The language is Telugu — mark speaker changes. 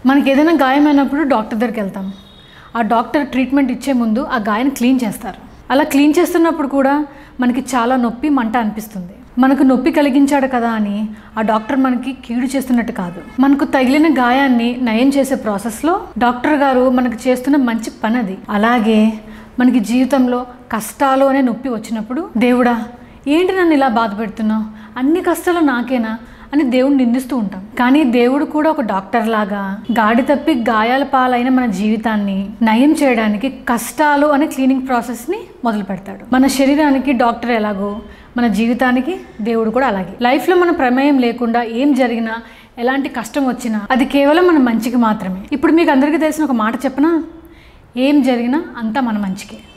Speaker 1: మనకి ఏదైనా గాయమైనప్పుడు డాక్టర్ దగ్గరికి వెళ్తాం ఆ డాక్టర్ ట్రీట్మెంట్ ఇచ్చే ముందు ఆ గాయాన్ని క్లీన్ చేస్తారు అలా క్లీన్ చేస్తున్నప్పుడు కూడా మనకి చాలా నొప్పి మంట అనిపిస్తుంది మనకు నొప్పి కలిగించాడు కదా అని ఆ డాక్టర్ మనకి కీడు చేస్తున్నట్టు కాదు మనకు తగిలిన గాయాన్ని నయం చేసే ప్రాసెస్లో డాక్టర్ గారు మనకు చేస్తున్న మంచి పని అది అలాగే మనకి జీవితంలో కష్టాలు అనే నొప్పి వచ్చినప్పుడు దేవుడా ఏంటి నన్ను ఇలా బాధ పెడుతున్నావు అన్ని కష్టాలు నాకేనా అని దేవుడిని నిందిస్తూ ఉంటాం కానీ దేవుడు కూడా ఒక డాక్టర్ లాగా గాడి తప్పి గాయాల పాలైన మన జీవితాన్ని నయం చేయడానికి కష్టాలు అనే క్లీనింగ్ ప్రాసెస్ని మొదలు పెడతాడు మన శరీరానికి డాక్టర్ ఎలాగో మన జీవితానికి దేవుడు కూడా అలాగే లైఫ్లో మన ప్రమేయం లేకుండా ఏం జరిగినా ఎలాంటి కష్టం వచ్చినా అది కేవలం మన మంచికి మాత్రమే ఇప్పుడు మీకు అందరికీ తెలిసిన ఒక మాట చెప్పనా ఏం జరిగినా అంతా మన మంచికే